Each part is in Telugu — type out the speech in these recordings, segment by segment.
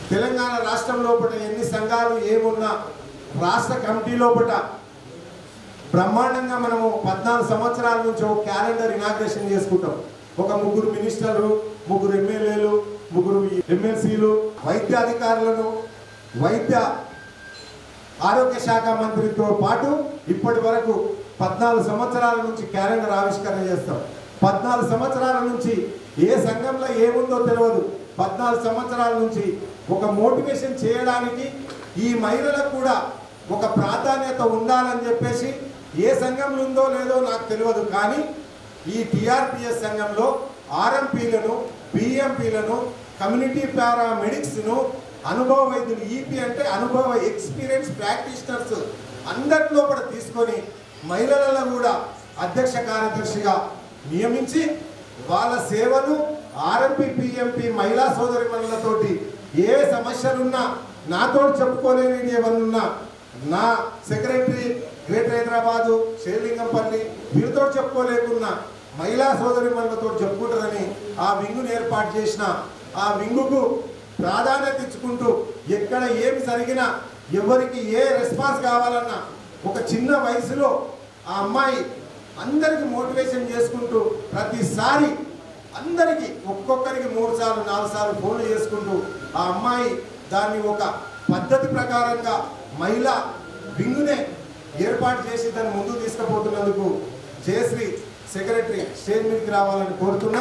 తెలంగాణ రాష్ట్రం లోపల ఎన్ని సంఘాలు ఏమున్నా రాష్ట్ర కమిటీ లోపల బ్రహ్మాండంగా మనము పద్నాలుగు సంవత్సరాల నుంచి ఒక క్యాలెండర్ ఇనాగ్రేషన్ చేసుకుంటాం ఒక ముగ్గురు మినిస్టర్లు ముగ్గురు ఎమ్మెల్యేలు ముగ్గురు ఎమ్మెల్సీలు వైద్య అధికారులను వైద్య ఆరోగ్య శాఖ మంత్రితో పాటు ఇప్పటి వరకు పద్నాలుగు సంవత్సరాల నుంచి క్యాలెండర్ ఆవిష్కరణ చేస్తాం పద్నాలుగు సంవత్సరాల నుంచి ఏ సంఘంలో ఏముందో తెలియదు పద్నాలుగు సంవత్సరాల నుంచి ఒక మోటివేషన్ చేయడానికి ఈ మహిళలకు కూడా ఒక ప్రాధాన్యత ఉండాలని చెప్పేసి ఏ సంఘంలో ఉందో లేదో నాకు తెలియదు కానీ ఈ టిఆర్పిఎస్ సంఘంలో ఆర్ఎంపీలను బిఎంపీలను కమ్యూనిటీ పారామెడిక్స్ను అనుభవ వైద్యులు ఈపీ అంటే అనుభవ ఎక్స్పీరియన్స్ ప్రాక్టీషనర్స్ అందరిలో కూడా తీసుకొని మహిళలలో కూడా అధ్యక్ష కార్యదర్శిగా నియమించి వాళ్ళ సేవలు ఆర్ఎంపీ పిఎంపీ మహిళా సోదరి మనులతోటి ఏ సమస్యలున్నా నాతో చెప్పుకోలేని ఏమన్నా నా సెక్రటరీ గ్రేటర్ హైదరాబాదు శేర్లింగంపల్లి వీరితో చెప్పుకోలేకున్నా మహిళా సోదరి మనులతో చెప్పుకుంటారని ఆ వింగును ఏర్పాటు చేసిన ఆ వింగుకు ప్రాధాన్యత ఇచ్చుకుంటూ ఎక్కడ ఏమి జరిగినా ఎవరికి ఏ రెస్పాన్స్ కావాలన్నా ఒక చిన్న వయసులో ఆ అమ్మాయి అందరికి మోటివేషన్ చేసుకుంటూ ప్రతిసారి అందరికీ ఒక్కొక్కరికి మూడు సార్లు నాలుగు సార్లు ఫోన్లు చేసుకుంటూ ఆ అమ్మాయి దాన్ని ఒక పద్ధతి ప్రకారంగా మహిళ వింగునే ఏర్పాటు చేసి దాన్ని ముందుకు తీసుకుపోతున్నందుకు జయశ్రీ సెక్రటరీ స్టేజ్ మీదకి రావాలని కోరుతున్నా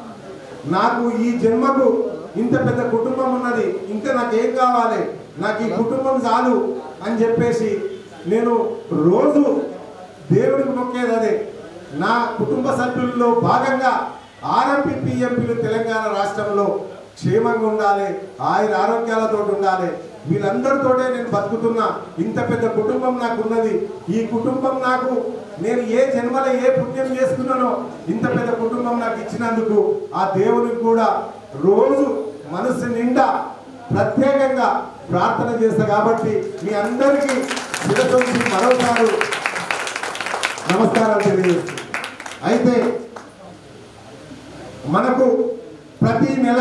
నాకు ఈ జన్మకు ఇంత పెద్ద కుటుంబం ఉన్నది ఇంకా నాకేం కావాలి నాకు ఈ కుటుంబం చాలు అని చెప్పేసి నేను రోజు దేవుడికి మొక్కేది అదే నా కుటుంబ సభ్యుల్లో భాగంగా ఆర్ఎంపీ పిఎంపీలు తెలంగాణ రాష్ట్రంలో క్షేమంగా ఉండాలి ఆయుర ఆరోగ్యాలతో ఉండాలి వీళ్ళందరితోటే నేను బతుకుతున్నా ఇంత పెద్ద కుటుంబం నాకు ఉన్నది ఈ కుటుంబం నాకు నేను ఏ జన్మలో ఏ పుణ్యం చేసుకున్నానో ఇంత పెద్ద కుటుంబం నాకు ఇచ్చినందుకు ఆ దేవునికి కూడా రోజు మనసు నిండా ప్రత్యేకంగా ప్రార్థన చేస్తా కాబట్టి మీ అందరికీ శిరసొంచి మరోసారి నమస్కారాలు తెలియజేస్తుంది అయితే మనకు ప్రతి నెల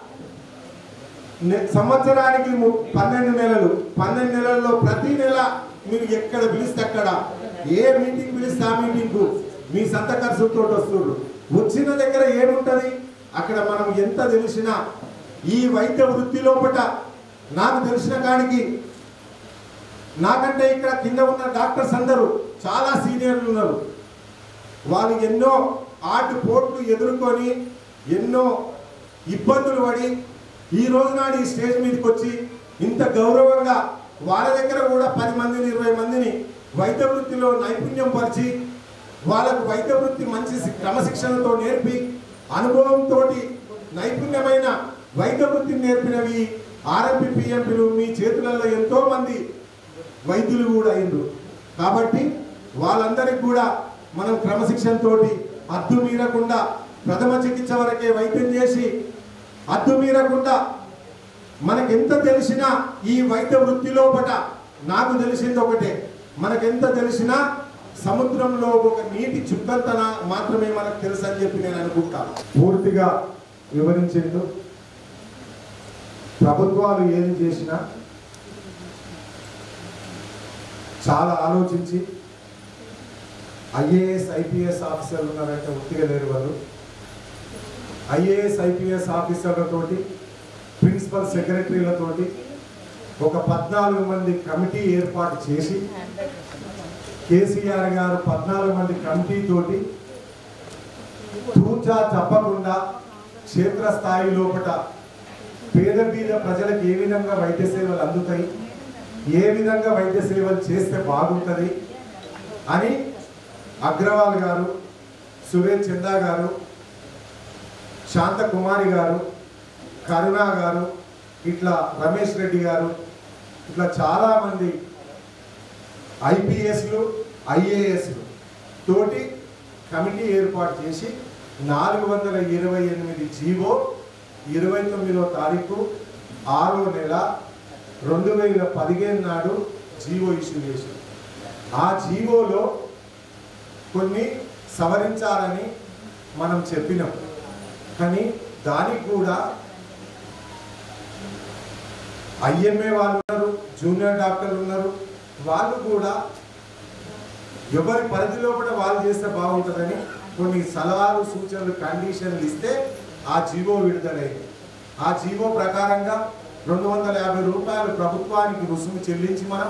నె- సంవత్సరానికి ము- పన్నెండు నెలలు పన్నెండు నెలల్లో ప్రతి నెల మీరు ఎక్కడ పిలిస్తే అక్కడ ఏ మీటింగ్ పిలిస్తే ఆ మీటింగ్కు మీ సొంత ఖర్చుతో వస్తున్నారు వచ్చిన దగ్గర ఏముంటది అక్కడ మనం ఎంత తెలిసినా ఈ వైద్య వృత్తి లోపట నాకు తెలిసిన కాడికి నాకంటే ఇక్కడ కింద ఉన్న డాక్టర్స్ అందరూ చాలా సీనియర్లు ఉన్నారు వాళ్ళు ఎన్నో ఆటు పోట్లు ఎదుర్కొని ఎన్నో ఇబ్బందులు పడి ఈ రోజు నాడు ఈ స్టేజ్ మీదకి వచ్చి ఇంత గౌరవంగా వాళ్ళ దగ్గర కూడా పది మందిని ఇరవై మందిని వైద్య వృత్తిలో నైపుణ్యం పరిచి వాళ్ళకు వైద్య వృత్తి మంచి సి- క్రమశిక్షణతో నేర్పి అనుభవంతో నైపుణ్యమైన వైద్య వృత్తిని నేర్పినవి ఆర్ఎంపీ పిఎంపీలు మీ చేతులలో ఎంతో మంది వైద్యులు కూడా అయిండ్రు కాబట్టి వాళ్ళందరికీ కూడా మనం క్రమశిక్షణతోటి అద్దు మీరకుండా ప్రథమ చికిత్స వరకే వైద్యం చేసి అద్దు మీరకుండా మనకెంత తెలిసినా ఈ వైద్య వృత్తి లోపట నాకు తెలిసింది ఒకటే మనకెంత తెలిసినా సముద్రంలో ఒక నీటి చుక్కంతన మాత్రమే మనకు తెలుసు అని చెప్పి నేను అనుకుంటా పూర్తిగా వివరించిండు ప్రభుత్వాలు ఏది చేసినా చాలా ఆలోచించి ఐఏఎస్ ఐపీఎస్ ఆఫీసర్లు ఉన్నారంటే ఉత్తిగా లేరు వాళ్ళు ఐఏఎస్ ఐపీఎస్ ఆఫీసర్లతోటి ప్రిన్సిపల్ సెక్రటరీలతోటి ఒక పద్నాలుగు మంది కమిటీ ఏర్పాటు చేసి కేసీఆర్ గారు పద్నాలుగు మంది కమిటీ తోటి తూచా తప్పకుండా క్షేత్రస్థాయి లోపట పేద బీద ప్రజలకు ఏ విధంగా వైద్య సేవలు అందుతాయి ఏ విధంగా వైద్య సేవలు చేస్తే బాగుంటుంది అని అగ్రవాల్ గారు సురేష్ చందా గారు శాంత కుమారి గారు కరుణ గారు ఇట్లా రమేష్ రెడ్డి గారు ఇట్లా చాలామంది ఐపీఎస్లు ఐఏఎస్లు తోటి కమిటీ ఏర్పాటు చేసి నాలుగు వందల ఇరవై ఎనిమిది జీవో ఇరవై తొమ్మిదో తారీఖు ఆరో నెల రెండు వేల పదిహేను నాడు జీవో ఇష్యూ చేశారు ఆ జీవోలో కొన్ని సవరించాలని మనం చెప్పినాం కానీ దానికి కూడా ఐఎంఏ వాళ్ళు ఉన్నారు జూనియర్ డాక్టర్లు ఉన్నారు వాళ్ళు కూడా ఎవరి పరిధి లోపల వాళ్ళు చేస్తే బాగుంటుందని కొన్ని సలహాలు సూచనలు కండిషన్లు ఇస్తే ఆ జీవో విడుదలైంది ఆ జీవో ప్రకారంగా రెండు వందల యాభై రూపాయలు ప్రభుత్వానికి రుసుము చెల్లించి మనం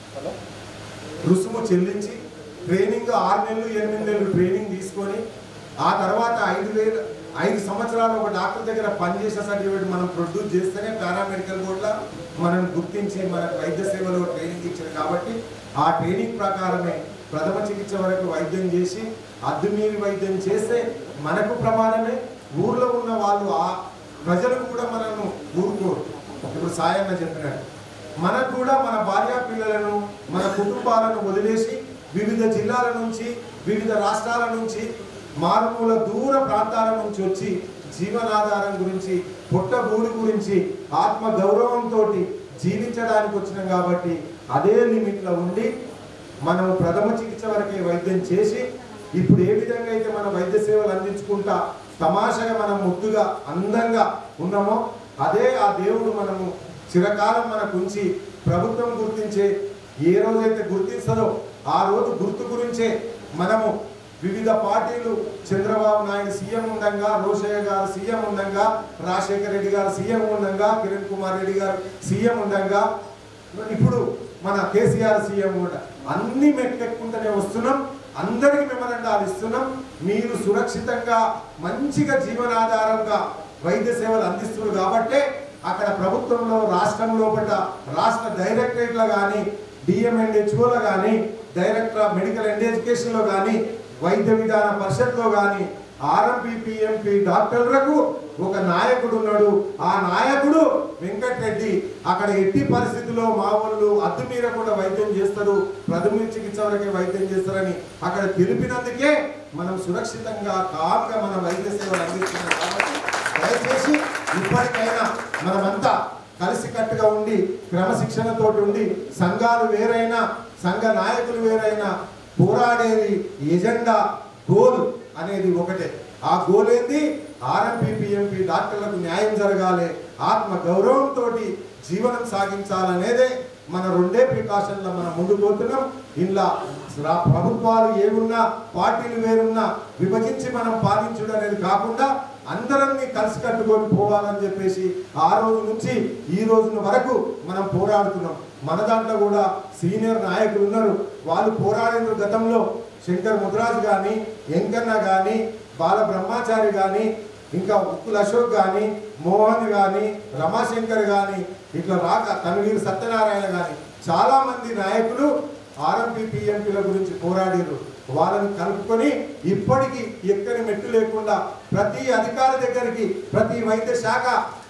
రుసుము చెల్లించి ట్రైనింగ్ ఆరు నెలలు ఎనిమిది నెలలు ట్రైనింగ్ తీసుకొని ఆ తర్వాత ఐదు వేలు ఐదు సంవత్సరాలు ఒక డాక్టర్ దగ్గర పనిచేసే సర్టిఫికేట్ మనం ప్రొడ్యూస్ చేస్తేనే పారామెడికల్ బోర్డులో మనం గుర్తించి మన వైద్య సేవలో ట్రైనింగ్ ఇచ్చారు కాబట్టి ఆ ట్రైనింగ్ ప్రకారమే ప్రథమ చికిత్స వరకు వైద్యం చేసి అద్దుమీరి వైద్యం చేస్తే మనకు ప్రమాదమే ఊర్లో ఉన్న వాళ్ళు ఆ ప్రజలు కూడా మనల్ని ఊరుకోరు ఇప్పుడు సాయన్న చెప్పినట్టు మనకు కూడా మన భార్యా పిల్లలను మన కుటుంబాలను వదిలేసి వివిధ జిల్లాల నుంచి వివిధ రాష్ట్రాల నుంచి మారుమూల దూర ప్రాంతాల నుంచి వచ్చి జీవనాధారం గురించి పుట్టగూడు గురించి ఆత్మ గౌరవంతో జీవించడానికి వచ్చినాం కాబట్టి అదే లిమిట్లో ఉండి మనం ప్రథమ చికిత్స వరకే వైద్యం చేసి ఇప్పుడు ఏ విధంగా అయితే మన వైద్య సేవలు అందించుకుంటా తమాషగా మనం ముద్దుగా అందంగా ఉన్నామో అదే ఆ దేవుడు మనము చిరకాలం మనకు ఉంచి ప్రభుత్వం గుర్తించే ఏ రోజైతే గుర్తిస్తుందో ఆ రోజు గుర్తు గురించే మనము వివిధ పార్టీలు చంద్రబాబు నాయుడు సీఎం ఉండంగా రోషయ్య గారు సీఎం ఉండంగా రాజశేఖర రెడ్డి గారు సీఎం ఉండంగా కిరణ్ కుమార్ రెడ్డి గారు సీఎం ఉండంగా ఇప్పుడు మన కేసీఆర్ సీఎం కూడా అన్ని మెట్లెక్కుంటూనే వస్తున్నాం అందరికి మెమరండాలు ఇస్తున్నాం మీరు సురక్షితంగా మంచిగా జీవనాధారంగా వైద్య సేవలు అందిస్తున్నారు కాబట్టే అక్కడ ప్రభుత్వంలో రాష్ట్రం లోపల రాష్ట్ర డైరెక్టరేట్లో కానీ డిఎంఎన్హెచ్ఓలో కానీ డైరెక్టర్ ఆఫ్ మెడికల్ అండ్ ఎడ్యుకేషన్లో కానీ వైద్య విధాన పరిషత్లో కానీ ఆర్ఎంపీ పిఎంపీ డాక్టర్లకు ఒక నాయకుడు ఉన్నాడు ఆ నాయకుడు వెంకటరెడ్డి అక్కడ ఎట్టి పరిస్థితుల్లో మా వాళ్ళు అద్దు మీద కూడా వైద్యం చేస్తారు ప్రథమ చికిత్స వరకే వైద్యం చేస్తారని అక్కడ తెలిపినందుకే మనం సురక్షితంగా కామ్గా మన వైద్య సేవలు అందిస్తున్నాం కాబట్టి దయచేసి ఇప్పటికైనా మనమంతా కలిసికట్టుగా ఉండి క్రమశిక్షణతోటి ఉండి సంఘాలు వేరైనా సంఘ నాయకులు వేరైనా పోరాడేది ఎజెండా గోల్ అనేది ఒకటే ఆ గోల్ ఏంది ఆర్ఎంపీ పిఎంపీ డాక్టర్లకు న్యాయం జరగాలి ఆత్మ గౌరవంతో జీవనం సాగించాలనేదే మన రెండే ప్రికాషన్లో మనం ముందు పోతున్నాం ఇలా రా- ప్రభుత్వాలు ఏమున్నా పార్టీలు వేరున్నా విభజించి మనం పాలించడం అనేది కాకుండా అందరినీ కలిసి కట్టుకొని పోవాలని చెప్పేసి ఆ రోజు నుంచి ఈ రోజున వరకు మనం పోరాడుతున్నాం మన దాంట్లో కూడా సీనియర్ నాయకులు ఉన్నారు వాళ్ళు పోరాడిన గతంలో శంకర్ ముద్రాజ్ కానీ వెంకన్న కానీ బాల బ్రహ్మాచారి కానీ ఇంకా ఉక్కుల అశోక్ కానీ మోహన్ కానీ రమాశంకర్ కానీ ఇట్లా రాక తమిళ సత్యనారాయణ కానీ చాలా మంది నాయకులు ఆర్ఎంపీ పిఎంపీల గురించి పోరాడారు వాళ్ళని కలుపుకొని ఇప్పటికీ ఎక్కని మెట్టు లేకుండా ప్రతి అధికారి దగ్గరికి ప్రతి వైద్య శాఖ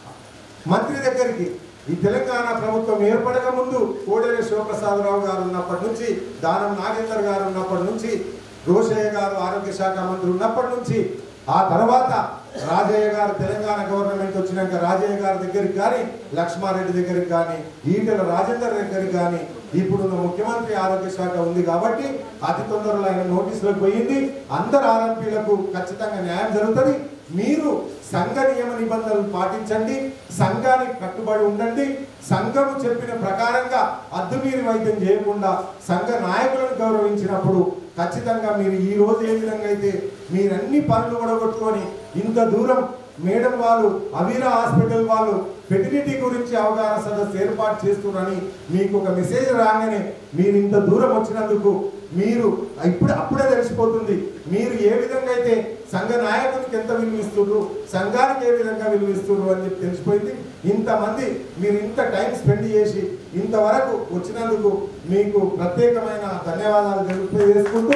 మంత్రి దగ్గరికి ఈ తెలంగాణ ప్రభుత్వం ఏర్పడక ముందు కోడేరి శివప్రసాదరావు గారు ఉన్నప్పటి నుంచి దానం నాగేందర్ గారు ఉన్నప్పటి నుంచి రోషయ్య గారు ఆరోగ్య శాఖ మంత్రి ఉన్నప్పటి నుంచి ఆ తర్వాత రాజయ్య గారు తెలంగాణ గవర్నమెంట్ వచ్చినాక రాజయ్య గారి దగ్గరికి కానీ లక్ష్మారెడ్డి దగ్గరికి కానీ ఈటెల రాజేందర్ దగ్గరికి కానీ ఇప్పుడున్న ముఖ్యమంత్రి ఆరోగ్య శాఖ ఉంది కాబట్టి అతి తొందరలో ఆయన నోటీసులకు పోయింది అందరు ఆర్ఎంపీలకు ఖచ్చితంగా న్యాయం జరుగుతుంది మీరు సంఘ నియమ నిబంధనలు పాటించండి సంఘానికి కట్టుబడి ఉండండి సంఘము చెప్పిన ప్రకారంగా అద్దుమీరి వైద్యం చేయకుండా సంఘ నాయకులను గౌరవించినప్పుడు ఖచ్చితంగా మీరు ఈ రోజు ఏ విధంగా అయితే మీరు అన్ని పనులు కూడగొట్టుకొని ఇంత దూరం మేడం వాళ్ళు అవీరా హాస్పిటల్ వాళ్ళు ఫెర్టిలిటీ గురించి అవగాహన సదస్సు ఏర్పాటు చేస్తున్నారని మీకు ఒక మెసేజ్ రాగానే మీరు ఇంత దూరం వచ్చినందుకు మీరు ఇప్పుడు అప్పుడే తెలిసిపోతుంది మీరు ఏ విధంగా అయితే సంఘ నాయకునికి ఎంత విలువిస్తున్నారు సంఘానికి ఏ విధంగా విలువిస్తున్నారు అని చెప్పి తెలిసిపోయింది ఇంతమంది మీరు ఇంత టైం స్పెండ్ చేసి ఇంతవరకు వచ్చినందుకు మీకు ప్రత్యేకమైన ధన్యవాదాలు తెలియజేసుకుంటూ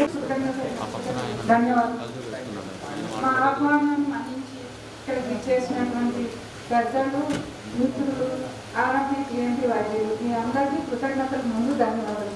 ధన్యవాదాలు మా ఆహ్వానం మన్నించి ఇక్కడికి చేసినటువంటి పెద్దలు మిత్రులు ఆరోగ్య ఏంటి వైద్యులు మీ అందరికీ కృతజ్ఞతలు ముందు ధన్యవాదాలు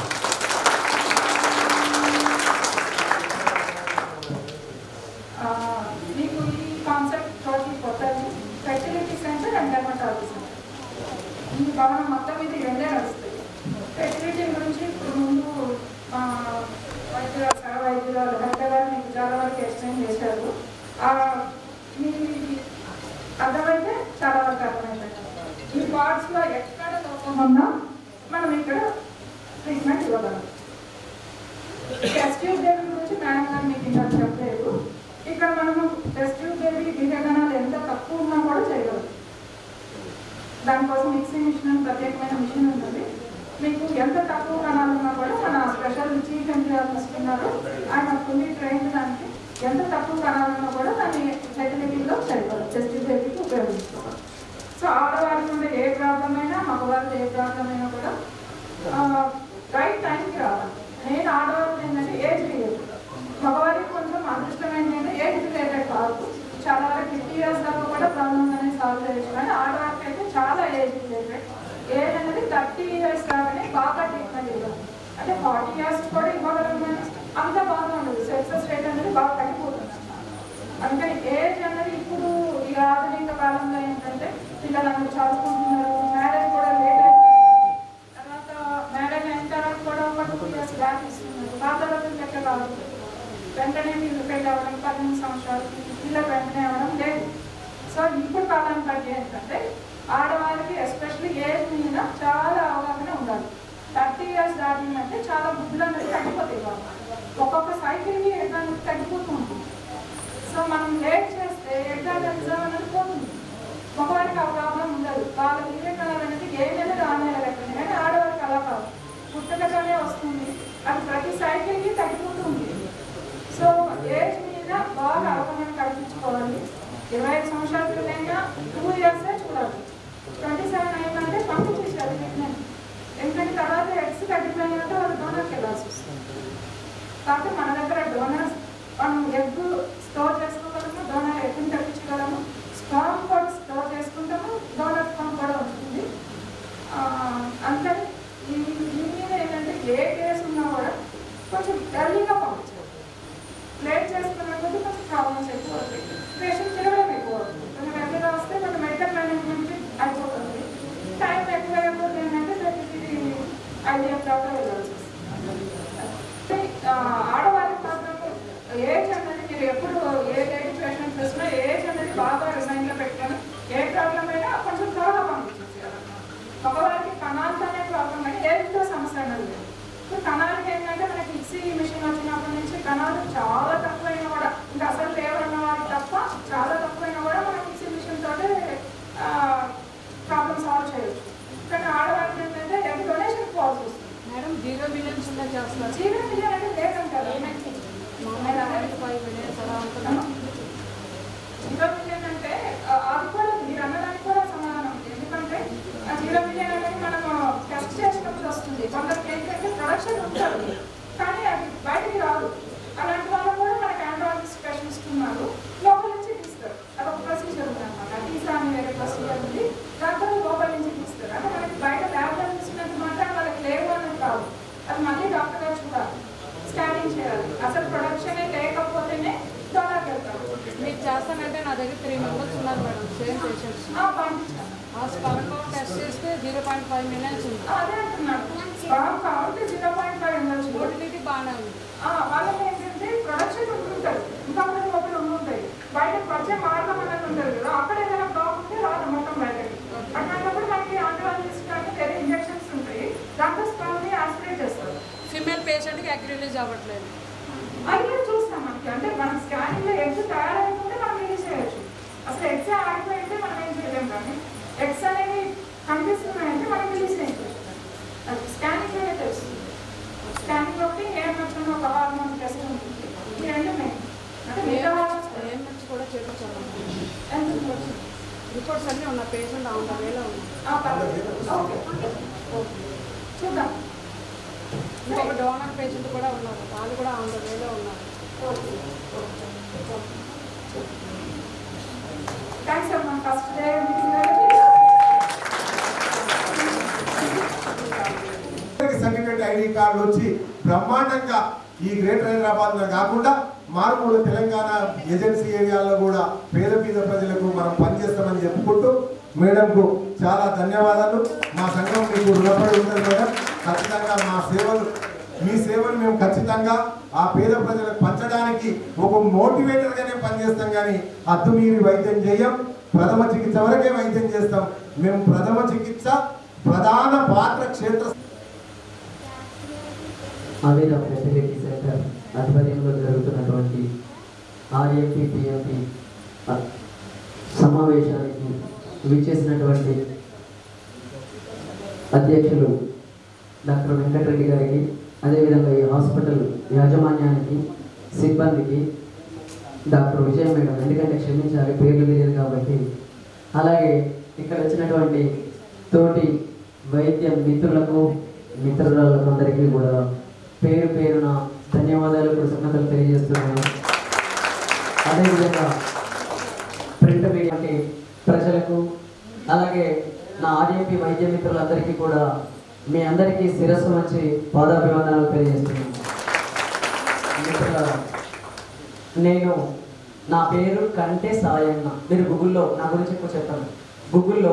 ఆ, మీకు ఈ కాన్సెప్ట్ తోటి కొత్తది fertility centre and dermatology centre ఈ భవనం మొత్తం ఇది రెండే నడుస్తాయి ఫెర్టిలిటీ గురించి ఇప్పుడు ముందు ఆ, వైద్యురాలు సహ వైద్యురాలు హెల్త్ గారు మీకు చాలా వరకు ఎక్స్ప్లెయిన్ చేశారు ఆ, మీ అర్థమైతే చాలా వరకు అర్థమైంది ఈ పార్ట్స్లో ఎక్కడ లోపం ఉన్నా మనం ఇక్కడ ట్రీట్మెంట్ ఇవ్వగలం టెస్ట్ ట్యూబ్ బేబీ గురించి మేడం గారు మీకు ఇంకా చెప్పలేదు ఇక్కడ మనము టెస్ట్ ట్యూబ్ బేబీ విహగనాలు ఎంత తక్కువ ఉన్నా కూడా చేయగలం దానికోసం మిక్సింగ్ మిషన్ అని ప్రత్యేకమైన మిషన్ ఉంటుంది మీకు ఎంత తక్కువ కణాలు ఉన్నా కూడా మన స్పెషల్ చీఫ్ ఎంప్లాయర్స్ ఉన్నారు ఆయన ఫుల్లీ ట్రైన్ దానికి ఎంత తక్కువ కణాలు ఉన్నా కూడా దాన్ని ఫెసిలిటీలో చేయగలం టెస్ట్ బేబీకి ఉపయోగించుకోవాలి సో ఆడవారికి ఉండే ఏ ప్రాబ్లం అయినా మగవారికి ఏ ప్రాబ్లం అయినా కూడా రైట్ టైంకి రావాలి నేను ఆడవారికి ఏంటంటే ఏజ్ రిలేటెడ్ మగవారికి కొంచెం అదృష్టం ఏంటంటే ఏజ్ రిలేటెడ్ కాదు చాలా వరకు ఫిఫ్టీ ఇయర్స్ దాకా కూడా ప్రాబ్లమ్స్ అనేది సాల్వ్ చేయొచ్చు కానీ ఆడవారికి అయితే చాలా ఏజ్ రిలేటెడ్ ఏజ్ అనేది థర్టీ ఇయర్స్ రాగానే బాగా ట్రీట్మెంట్ ఇవ్వాలి అంటే ఫార్టీ ఇయర్స్ కూడా ఇవ్వగలం కానీ అంత బాగా ఉండదు సక్సెస్ రేట్ అనేది బాగా తగ్గిపోతుంది అందుకని ఏజ్ అనేది ఇప్పుడు ఈ ఆధునిక కాలంలో ఏంటంటే పిల్లలందరూ చదువుకుంటున్నారు మ్యారేజ్ కూడా లేట్ తర్వాత మ్యారేజ్ అయిన తర్వాత కూడా ఒక టూ ఇయర్స్ గ్యాప్ ఇస్తున్నారు పాత రోజులు లెక్క కాదు వెంటనే మీరు పెళ్ళి అవ్వడం పద్దెనిమిది సంవత్సరాలు పిల్లలు వెంటనే అవ్వడం లేదు సో ఇప్పుడు కాలం బట్టి ఏంటంటే ఆడవారికి ఎస్పెషల్లీ ఏజ్ మీద చాలా అవగాహన ఉండాలి థర్టీ ఇయర్స్ దాటిందంటే చాలా బుద్ధులు అనేది తగ్గిపోతాయి బాబు. ఒక్కొక్క సైకిల్కి ఎగ్జామ్ తగ్గిపోతూ ఉంటుంది సో మనం లేట్ చేస్తే ఎగ్జామ్ ఎగ్జామ్ అనేది పోతుంది మగవారికి ఆ ప్రాబ్లం ఉండదు వాళ్ళ వివేకాలు అనేది ఏ నెల రానేల లెక్కనే కానీ ఆడవారికి అలా కాదు పుట్టకతోనే వస్తుంది అది ప్రతి సైకిల్కి తగ్గిపోతుంది సో ఏజ్ మీద బాగా అవగాహన కల్పించుకోవాలి ఇరవై ఐదు సంవత్సరాల పిల్లైనా టూ ఇయర్సే చూడాలి ట్వంటీ సెవెన్ అయిందంటే పంపించేసారు ప్రెగ్నెంట్ ఎందుకంటే తర్వాత ఎగ్స్ తగ్గిపోయినట్టు వాళ్ళు డోనర్కి వెళ్ళాల్సి వస్తుంది కాబట్టి మన దగ్గర డోనర్స్ మనం ఎగ్ స్టోర్ చేసుకోగలము డోనర్ ఎగ్ని తెప్పించగలము స్పామ్ కూడా స్టోర్ చేసుకుంటాము డోనర్ స్పామ్ కూడా ఉంటుంది ఆ, అందుకని ఈ దీని మీద ఏంటంటే ఏ కేసు ఉన్నా కూడా కొంచెం ఎర్లీగా పంపించాలి లేట్ చేసుకున్న కొద్ది కొంచెం ప్రాబ్లమ్స్ ఎక్కువ అవుతాయి పేషెంట్ తిరగడం ఎక్కువ అవుతుంది కొంచెం ఎర్లీగా వస్తే కొంచెం మెడికల్ మేనేజ్మెంట్ అయిపోతుంది టైం ఎక్కువ అయిపోతుంది ఏంటంటే ప్రతిదీ ఐడిఎఫ్ దాకా వెళ్ళాల్సి వస్తుంది ఆ, ఆడవారికి మాత్రం ఏజ్ అనేది మీరు ఎప్పుడు ఏ ఏజ్ పేషెంట్ చూసినా ఏజ్ అనేది బాగా రిమైండ్లో పెట్టుకొని ఏ ప్రాబ్లం అయినా కొంచెం త్వరగా పంపించేసేయాలన్నమాట మగవారికి కణాలతోనే ప్రాబ్లం కానీ ఏజ్తో సమస్య అనేది లేదు ఇప్పుడు కణాలకి ఏంటంటే మనకి మిక్సీ మిషన్ వచ్చినప్పటి నుంచి కణాలు చాలా తక్కువైనా కూడా ఇంకా అసలు లేవన్న వారికి తప్ప చాలా తక్కువైనా కూడా మనం మిక్సీ మిషన్ తోటే ప్రాబ్లమ్ సాల్వ్ చేయొచ్చు కానీ ఆడవారికి ఏంటంటే ఎగ్ డొనేషన్ పోవాల్సి వస్తుంది మేడం జీరో మిలియన్స్ ఉందా చేస్తున్నారు జీవన విద్య అంటే లేదంటారు మామూలుగా అరవై ఫైవ్ మిలియన్స్ అలా ఉంటుందా జీరో మిలియన్ అంటే ఆ, అది కూడా మీరు అన్నదానికి కూడా సమాధానం ఉంది ఎందుకంటే ఆ జీరో మిలియన్ అనేది మనం టెస్ట్ చేసినప్పుడు వస్తుంది కొందరికి ఏంటంటే ప్రొడక్షన్ ఉంటుంది కానీ అది బయటికి రాదు అలాంటి వాళ్ళు కూడా మనకి ఆండ్రాయిడ్ స్పెషలిస్ట్ ఉన్నారు లోపల నుంచి తీస్తారు అది ఒక ప్రొసీజర్ ఉంది అనమాట తీసా అని వేరే ప్రొసీజర్ ఉంది దాంతో లోపల నుంచి తీస్తారు అంటే మనకి బయట ల్యాబ్లో చూసినంత మాత్రం వాళ్ళకి లేవు అనేది కాదు అది మళ్ళీ డాక్టర్ గారు చూడాలి స్కానింగ్ చేయాలి అసలు ప్రొడక్షనే లేకపోతేనే డోనర్కి వెళ్తారు మీకు చేస్తానంటే నా దగ్గర త్రీ మెంబర్స్ ఉన్నారు మేడం సేమ్ పేషెంట్స్ ఆ, పంపించాను ఆ స్పర్మ్ కౌంట్ టెస్ట్ చేస్తే జీరో పాయింట్ ఫైవ్ మిలియన్స్ ఉంది ఆ, అదే అంటున్నాను sperm count zero point five ఉండొచ్చు మోటిలిటీ బాగానే ఉంది ఆ, వాళ్ళకి ఏంటంటే ప్రొడక్షన్ ఉంటుంటుంది ఇంకా కొన్ని ఒకటి ఉంటుంటాయి బయటకు వచ్చే మార్గం అనేది ఉంటుంది కదా అక్కడ ఏదైనా బ్లాక్ ఉంటే రాదు మొత్తం బయటకి అట్లాంటప్పుడు మనకి ఆంటిబయాటిక్స్ కానీ వేరే ఇంజెక్షన్స్ ఉంటాయి దాంతో స్పామ్ని ఆస్పిరేట్ చేస్తారు ఫిమేల్ పేషెంట్కి ఎగ్ రిలీజ్ అవ్వట్లేదు అది కూడా చూస్తాం మనకి అంటే మన స్కానింగ్ లో ఎగ్స్ తయారైపోతే మనం రిలీజ్ చేయొచ్చు అసలు ఎగ్స్ ఆగిపోయింటే మనం ఏం చేయలేం కానీ ఎగ్స్ అనేవి కనిపిస్తున్నాయంటే మనం రిలీజ్ చేయొచ్చు అది స్కానింగ్ లోనే తెలుస్తుంది స్కానింగ్ ఒకటి ఏఎంహెచ్ ఒక హార్మోన్ టెస్ట్ ఉంటుంది ఈ రెండు మెయిన్ అంటే మిగతా హార్మోన్స్ ఏం నుంచి కూడా చేయించాలి ఎందుకు వచ్చింది? రిపోర్ట్స్ అన్నీ ఉన్న పేషెంట్ ఆన్ ద వేలో ఉంది ఆ, పర్లేదు. ఓకే చూద్దాం ఇంకొక డోనర్ పేషెంట్ కూడా ఉన్నారు వాళ్ళు కూడా ఆన్ ద వేలో ఉన్నారు థ్యాంక్స్ అమ్మా ఫస్ట్ డే సర్టిఫికేట్ ఐడి కార్డులు వచ్చి బ్రహ్మాండంగా ఈ గ్రేటర్ హైదరాబాద్ లో కాకుండా మారుమూల తెలంగాణ ఏజెన్సీ ఏరియాలో కూడా పేద పేద ప్రజలకు మనం పనిచేస్తామని చెప్పుకుంటూ మేడంకు చాలా ధన్యవాదాలు మా సంఘం మీకు రుణపడి ఉంటుంది మేడం ఖచ్చితంగా మా సేవలు మీ సేవలు మేము ఖచ్చితంగా ఆ పేద ప్రజలకు పంచడానికి ఒక మోటివేటర్గానే పనిచేస్తాం కానీ అద్దు మీరి వైద్యం చేయం ప్రథమ చికిత్స వరకే వైద్యం చేస్తాం మేము ప్రథమ చికిత్స ప్రధాన పాత్ర క్షేత్ర ఆవేద ఫెసిలిటీ సెంటర్ ఆధ్వర్యంలో జరుగుతున్నటువంటి ఆర్ఎంపీ పిఎంపి సమావేశానికి విచ్చేసినటువంటి అధ్యక్షులు డాక్టర్ వెంకటరెడ్డి గారికి అదేవిధంగా ఈ హాస్పిటల్ యాజమాన్యానికి సిబ్బందికి డాక్టర్ విజయ మేడం ఎందుకంటే క్షమించాలి పేర్లు తెలియదు కాబట్టి అలాగే ఇక్కడ వచ్చినటువంటి తోటి వైద్య మిత్రులకు మిత్రులకు అందరికీ కూడా పేరు పేరున ధన్యవాదాలు కృతజ్ఞతలు తెలియజేస్తున్నాను అదేవిధంగా ప్రింట్ మీడియా ప్రజలకు అలాగే నా ఆర్ఎంపీ వైద్య మిత్రులందరికీ కూడా మీ అందరికీ శిరస్సు వచ్చి పాదాభివందనాలు తెలియజేస్తున్నాను మిత్రులారా, నేను నా పేరు కంటే సాయన్న మీరు గూగుల్లో నా గురించి ఎక్కువ చెప్పాను గూగుల్లో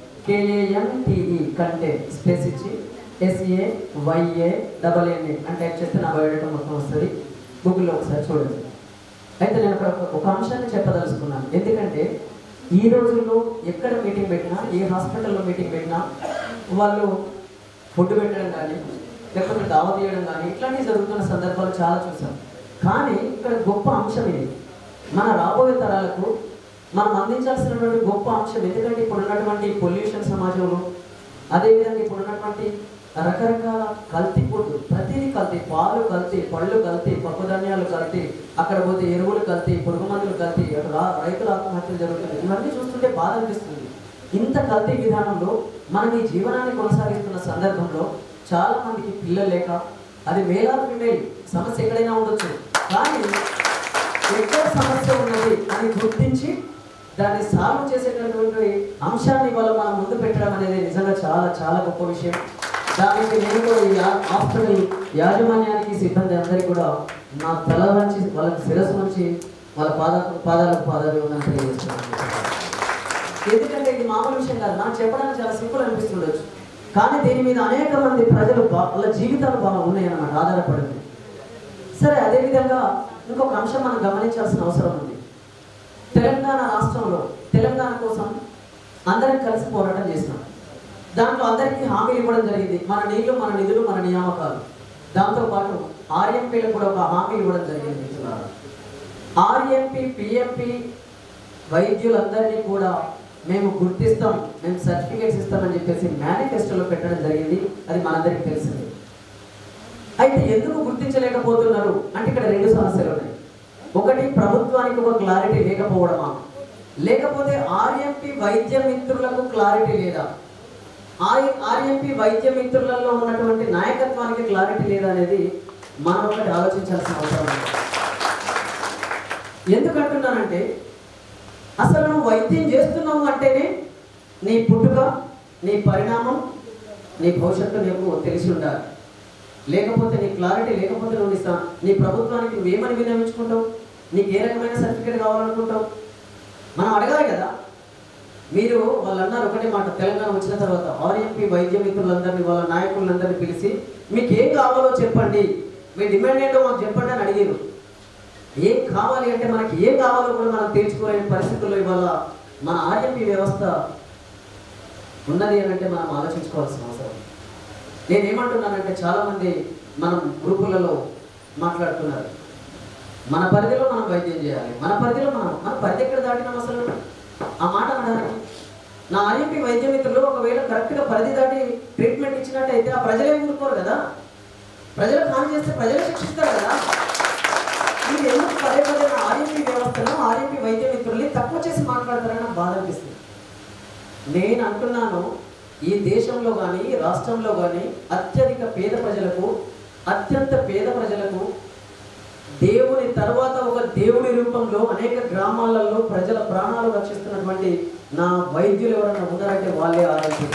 కేఏఎన్టీఈ కంటే స్పేస్ ఇచ్చి ఎస్ఏ వైఏ డబల్ ఎన్ఏ అంటే టైప్ చేస్తే నా బయోడేటా మొత్తం వస్తుంది గూగుల్లో ఒకసారి చూడండి అయితే నేను అక్కడ ఒక- ఒక అంశాన్ని చెప్పదలుచుకున్నాను ఎందుకంటే ఈ రోజుల్లో ఎక్కడ మీటింగ్ పెట్టినా ఏ హాస్పిటల్లో మీటింగ్ పెట్టినా వాళ్ళు ఫుడ్ పెట్టడం కానీ లేకపోతే దావ తీయడం కానీ ఇట్లాంటివి జరుగుతున్న సందర్భాలు చాలా చూసాం కానీ ఇక్కడ గొప్ప అంశం ఇది మన రాబోయే తరాలకు మనం అందించాల్సినటువంటి గొప్ప అంశం ఎందుకంటే ఇప్పుడు ఉన్నటువంటి పొల్యూషన్ సమాజంలో అదేవిధంగా ఇప్పుడు ఉన్నటువంటి రకరకాల కల్తీ ఫుడ్ ప్రతిదీ కల్తీ పాలు కల్తీ పళ్ళు కల్తీ పప్పుధాన్యాలు కల్తీ అక్కడ పోతే ఎరువులు కల్తీ పురుగు మందులు కల్తీ అక్కడ రా- రైతుల ఆత్మహత్యలు జరుగుతుంది ఇవన్నీ చూస్తుంటే బాధ అనిపిస్తుంది ఇంత కల్తీ విధానంలో మనం ఈ జీవనాన్ని కొనసాగిస్తున్న సందర్భంలో చాలా మందికి పిల్లలు లేక అది మేల్ ఫిమేల్ సమస్య ఎక్కడైనా ఉండొచ్చు కానీ ఎక్కడ సమస్య ఉన్నది అని గుర్తించి దాన్ని సాల్వ్ చేసేటటువంటి అంశాన్ని ఇవాళ మనం ముందు పెట్టడం అనేది నిజంగా చాలా చాలా గొప్ప విషయం దానికి నేను కూడా ఈ యా- హాస్పిటల్ యాజమాన్యానికి సిబ్బంది అందరికీ కూడా నా తల నుంచి వాళ్ళకి శిరస్సు నుంచి వాళ్ళ పాద పాదాలకు పాదాలు ఉందని తెలియజేస్తున్నాను ఎందుకంటే ఇది మామూలు విషయం కాదు నాకు చెప్పడానికి చాలా సింపుల్ అనిపిస్తుండొచ్చు కానీ దీని మీద అనేక మంది ప్రజలు బా- వాళ్ళ జీవితాలు బాగా ఉన్నాయన్నమాట ఆధారపడింది సరే అదేవిధంగా ఇంకొక అంశం మనం గమనించాల్సిన అవసరం ఉంది తెలంగాణ రాష్ట్రంలో తెలంగాణ కోసం అందరం కలిసి పోరాటం చేసినాం దాంట్లో అందరికీ హామీలు ఇవ్వడం జరిగింది మన నీళ్లు మన నిధులు మన నియామకాలు దాంతోపాటు ఆర్ఎంపీలకు కూడా ఒక హామీ ఇవ్వడం జరిగింది మిత్రులారా. ఆర్ఎంపీ పిఎంపీ వైద్యులందరినీ కూడా మేము గుర్తిస్తాం మేము సర్టిఫికేట్స్ ఇస్తామని చెప్పేసి మేనిఫెస్టోలో పెట్టడం జరిగింది అది మనందరికీ తెలిసింది అయితే ఎందుకు గుర్తించలేకపోతున్నారు అంటే ఇక్కడ రెండు సమస్యలు ఉన్నాయి ఒకటి ప్రభుత్వానికి ఒక క్లారిటీ లేకపోవడమా లేకపోతే ఆర్ఎంపీ వైద్య మిత్రులకు క్లారిటీ లేదా ఆర్ఎంపీ వైద్య మిత్రులలో ఉన్నటువంటి నాయకత్వానికి క్లారిటీ లేదా అనేది మనం ఒకటి ఆలోచించాల్సిన అవసరం ఉంది ఎందుకంటున్నానంటే అసలు నువ్వు వైద్యం చేస్తున్నావు అంటేనే నీ పుట్టుక నీ పరిణామం నీ భవిష్యత్తు నీకు తెలిసి ఉండాలి లేకపోతే నీ క్లారిటీ లేకపోతే నువ్వు ఇస్తా నీ ప్రభుత్వానికి నువ్వేమని విన్నవించుకుంటావు నీకు ఏ రకమైన సర్టిఫికేట్ కావాలనుకుంటావు మనం అడగాలి కదా మీరు వాళ్ళు అన్నారు ఒకటే మాట తెలంగాణ వచ్చిన తర్వాత ఆర్ఎంపీ వైద్య మిత్రులందరినీ వాళ్ళ నాయకులందరినీ పిలిచి మీకు ఏం కావాలో చెప్పండి మీ డిమాండ్ ఏంటో మాకు చెప్పండి అని అడిగారు ఏం కావాలి అంటే మనకి ఏం కావాలో కూడా మనం తీర్చుకోలేని పరిస్థితుల్లో ఇవాళ మన ఆర్ఎంపీ వ్యవస్థ ఉన్నది అని అంటే మనం ఆలోచించుకోవాల్సిన అవసరం ఉంది. నేనేమంటున్నానంటే చాలామంది మనం గ్రూపులలో మాట్లాడుతున్నారు మన పరిధిలో మనం వైద్యం చేయాలి మన పరిధిలో మనం మన పరిధి ఎక్కడ దాటినాం అసలు ఆ మాట అనడానికి నా ఆర్ఎంపీ వైద్య మిత్రులు ఒకవేళ కరెక్ట్గా పరిధి దాటి ట్రీట్మెంట్ ఇచ్చినట్టయితే ఆ ప్రజలే ఊరుకోరు కదా ప్రజలకు హాని చేస్తే ప్రజలే శిక్షిస్తారు కదా మీరు ఎందుకు పదే పదే నా ఆర్ఎంపీ వ్యవస్థను ఆర్ఎంపీ వైద్య మిత్రుల్ని తక్కువ చేసి మాట్లాడతారని నాకు బాధ అనిపిస్తుంది నేను అంటున్నాను ఈ దేశంలో కానీ రాష్ట్రంలో కానీ అత్యధిక పేద ప్రజలకు అత్యంత పేద ప్రజలకు దేవుని తర్వాత ఒక దేవుడి రూపంలో అనేక గ్రామాలలో ప్రజల ప్రాణాలు రక్షిస్తున్నటువంటి నా వైద్యులు ఎవరన్నా ఉన్నారంటే వాళ్ళే ఆరోగ్యం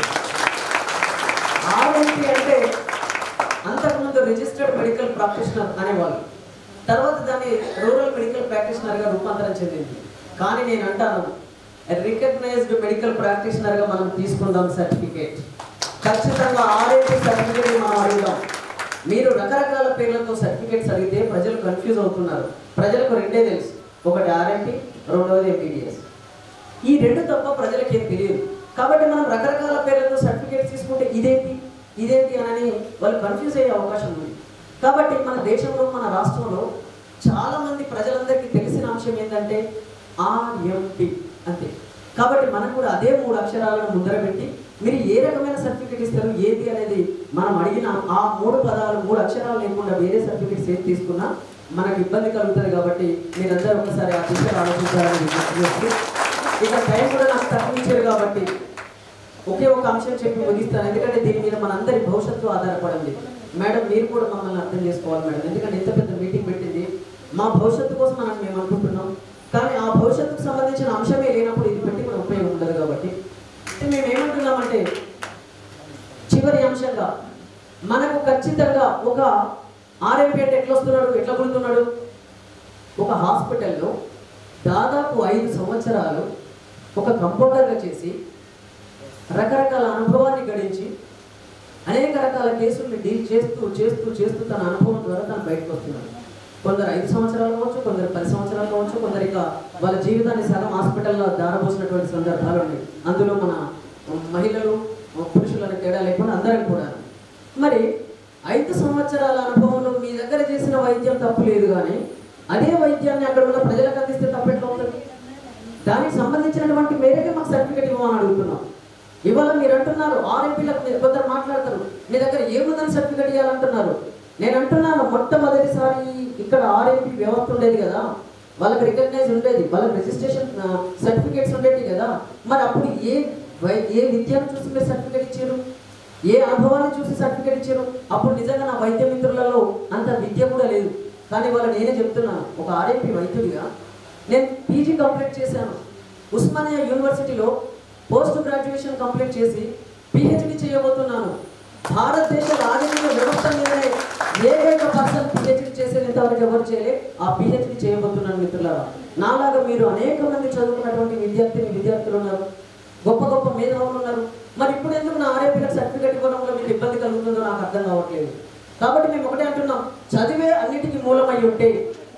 ఆర్ఎంపీ అంటే అంతకుముందు రిజిస్టర్డ్ మెడికల్ ప్రాక్టీషనర్ అనేవాళ్ళు తర్వాత దాన్ని రూరల్ మెడికల్ ప్రాక్టీషనర్గా రూపాంతరం చెందింది కానీ నేను అంటాను రికగ్నైజ్డ్ మెడికల్ ప్రాక్టీషనర్గా మనం తీసుకుందాం సర్టిఫికేట్ ఖచ్చితంగా ఆర్ఎంపీ సర్టిఫికేట్ మనం అడుగుదాం మీరు రకరకాల పేర్లతో సర్టిఫికేట్స్ అడిగితే ప్రజలు కన్ఫ్యూజ్ అవుతున్నారు ప్రజలకు రెండే తెలుసు ఒకటి ఆర్ఎంపీ రెండవది ఎంబీబీఎస్ ఈ రెండు తప్ప ప్రజలకి ఏం తెలియదు కాబట్టి మనం రకరకాల పేర్లతో సర్టిఫికేట్స్ తీసుకుంటే ఇదేంటి ఇదేంటి అని వాళ్ళు కన్ఫ్యూజ్ అయ్యే అవకాశం ఉంది కాబట్టి మన దేశంలో మన రాష్ట్రంలో చాలా మంది ప్రజలందరికీ తెలిసిన అంశం ఏంటంటే ఆర్ఎంపి అంతే కాబట్టి మనం కూడా అదే మూడు అక్షరాలను ముందర పెట్టి మీరు ఏ రకమైన సర్టిఫికేట్ ఇస్తారు ఏది అనేది మనం అడిగిన ఆ మూడు పదాలు మూడు అక్షరాలు లేకుండా వేరే సర్టిఫికేట్స్ ఏది తీసుకున్నా మనకు ఇబ్బంది కలుగుతుంది కాబట్టి మీరందరూ ఒకసారి ఆ దిశలో ఆలోచించాలని విజ్ఞప్తి చేస్తూ ఇక టైం కూడా నాకు తక్కువ ఇచ్చారు కాబట్టి ఒకే ఒక అంశం చెప్పి ముగిస్తాను ఎందుకంటే దీని మీద మనందరి భవిష్యత్తు ఆధారపడింది మేడం మీరు కూడా మమ్మల్ని అర్థం చేసుకోవాలి మేడం ఎందుకంటే ఇంత పెద్ద మీటింగ్ పెట్టింది మా భవిష్యత్తు కోసం మనం మేము అనుకుంటున్నాం కానీ ఆ భవిష్యత్తుకు సంబంధించిన అంశమే లేనప్పుడు ఇది పెట్టి మన ఉపయోగం ఉండదు కాబట్టి అయితే మేము ఏమంటున్నామంటే చివరి అంశంగా మనకు ఖచ్చితంగా ఒక ఆర్ఎంపీ అంటే ఎట్లా వస్తున్నాడు ఎట్లా కొడుతున్నాడు ఒక హాస్పిటల్లో దాదాపు ఐదు సంవత్సరాలు ఒక కంపౌండర్గా చేసి రకరకాల అనుభవాన్ని గడించి అనేక రకాల కేసుల్ని డీల్ చేస్తూ చేస్తూ చేస్తూ తన అనుభవం ద్వారా తను బయటకు వస్తున్నాడు కొందరు ఐదు సంవత్సరాలు కావచ్చు కొందరు పది సంవత్సరాలు కావచ్చు కొందరు ఇక వాళ్ళ జీవితాన్ని సగం హాస్పిటల్లో దారపోసినటువంటి సందర్భాలు ఉన్నాయి అందులో మన మహిళలు పురుషులని తేడా లేకుండా అందరం కూడా మరి ఐదు సంవత్సరాల అనుభవంలో మీ దగ్గర చేసిన వైద్యం తప్పు లేదు కానీ అదే వైద్యాన్ని అక్కడ ఉన్న ప్రజలకు అందిస్తే తప్పు ఎట్లా ఉంటుంది దానికి సంబంధించినటువంటి మేరకే మాకు సర్టిఫికేట్ ఇవ్వమని అడుగుతున్నాం ఇవాళ మీరు అంటున్నారు ఆర్ఎంపీలకు మీరు కొందరు మాట్లాడతారు మీ దగ్గర ఏముందని సర్టిఫికేట్ ఇవ్వాలంటున్నారు నేను అంటున్నాను మొట్టమొదటిసారి ఇక్కడ ఆర్ఎంపీ వ్యవస్థ ఉండేది కదా వాళ్ళకి రికగ్నైజ్ ఉండేది వాళ్ళకి రిజిస్ట్రేషన్ సర్టిఫికేట్స్ ఉండేవి కదా మరి అప్పుడు ఏ వై- ఏ విద్యను చూసి మీరు సర్టిఫికేట్ ఇచ్చారు ఏ అనుభవాన్ని చూసి సర్టిఫికేట్ ఇచ్చారు అప్పుడు నిజంగా నా వైద్య మిత్రులలో అంత విద్య కూడా లేదు కానీ వాళ్ళ నేనే చెప్తున్నాను ఒక ఆర్ఎంపీ వైద్యుడిగా నేను పీజీ కంప్లీట్ చేశాను ఉస్మానియా యూనివర్సిటీలో పోస్ట్ గ్రాడ్యుయేషన్ కంప్లీట్ చేసి పిహెచ్డి చేయబోతున్నాను భారతదేశ రాజకీయ వ్యవస్థ మీదనే ఏకైక పర్సన్ పిహెచ్డి చేసేది ఇంతవరకు ఎవరు చేయలే ఆ పిహెచ్డి చేయబోతున్నాను మిత్రులారా నాలాగా మీరు అనేక మంది చదువుకున్నటువంటి విద్యార్థిని విద్యార్థులు ఉన్నారు గొప్ప గొప్ప మేధావులు ఉన్నారు మరి ఇప్పుడు ఎందుకు నా ఆర్ఐపీలకు సర్టిఫికేట్ ఇవ్వడంలో మీకు ఇబ్బంది కలుగుతుందో నాకు అర్థం కావట్లేదు కాబట్టి మేము ఒకటే అంటున్నాం చదివే అన్నిటికీ మూలమై ఉంటే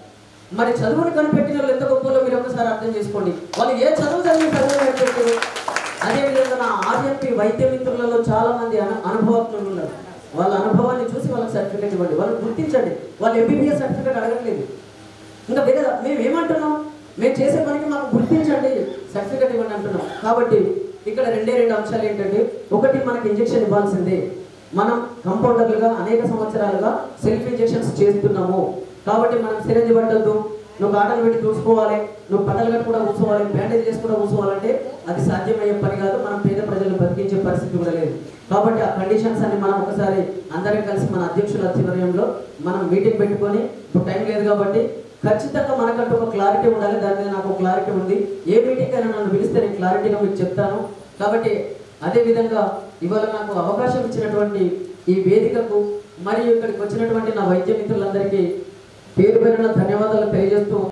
మరి చదువుని కనిపెట్టిన వాళ్ళు ఎంత గొప్పలో మీరు ఒకసారి అర్థం చేసుకోండి వాళ్ళు ఏ చదువు చదివి చదువు కనిపెట్టారు అదేవిధంగా నా ఆర్ఎంపీ వైద్య మిత్రులలో చాలా మంది అను అనుభవజ్ఞులు ఉన్నారు వాళ్ళ అనుభవాన్ని చూసి వాళ్ళకి సర్టిఫికేట్ ఇవ్వండి వాళ్ళని గుర్తించండి వాళ్ళు ఎంబీబీఎస్ సర్టిఫికేట్ అడగట్లేదు ఇంకా వేరే మేము ఏమంటున్నాం మేము చేసే పనికి మాకు గుర్తించండి సర్టిఫికేట్ ఇవ్వండి అంటున్నాం కాబట్టి ఇక్కడ రెండే రెండు అంశాలు ఏంటంటే ఒకటి మనకి ఇంజెక్షన్ ఇవ్వాల్సిందే మనం కంపౌండర్లుగా అనేక సంవత్సరాలుగా సెల్ఫ్ ఇంజెక్షన్స్ చేస్తున్నాము కాబట్టి మనం సిరంజి పట్టద్దు నువ్వు ఆటలు పెట్టి చూసుకోవాలి నువ్వు పట్టలు కట్టి కూడా కూర్చోవాలి బ్యాండేజ్ చేసి కూడా కూర్చోవాలంటే అది సాధ్యమయ్యే పని కాదు మనం పేద ప్రజలను బతికించే పరిస్థితి కూడా లేదు కాబట్టి ఆ కండిషన్స్ అన్ని మనం ఒకసారి అందరం కలిసి మన అధ్యక్షుల ఆధ్వర్యంలో మనం మీటింగ్ పెట్టుకొని ఇప్పుడు టైం లేదు కాబట్టి ఖచ్చితంగా మనకంటూ ఒక క్లారిటీ ఉండాలి దాని మీద నాకు క్లారిటీ ఉంది ఏ మీటింగ్ అయినా నన్ను పిలిస్తే నేను క్లారిటీగా మీకు చెప్తాను కాబట్టి అదే విధంగా ఇవాళ నాకు అవకాశం ఇచ్చినటువంటి ఈ వేదికకు మరియు ఇక్కడికి వచ్చినటువంటి నా వైద్య మిత్రులందరికీ పేరు పేరున ధన్యవాదాలు తెలియజేస్తూ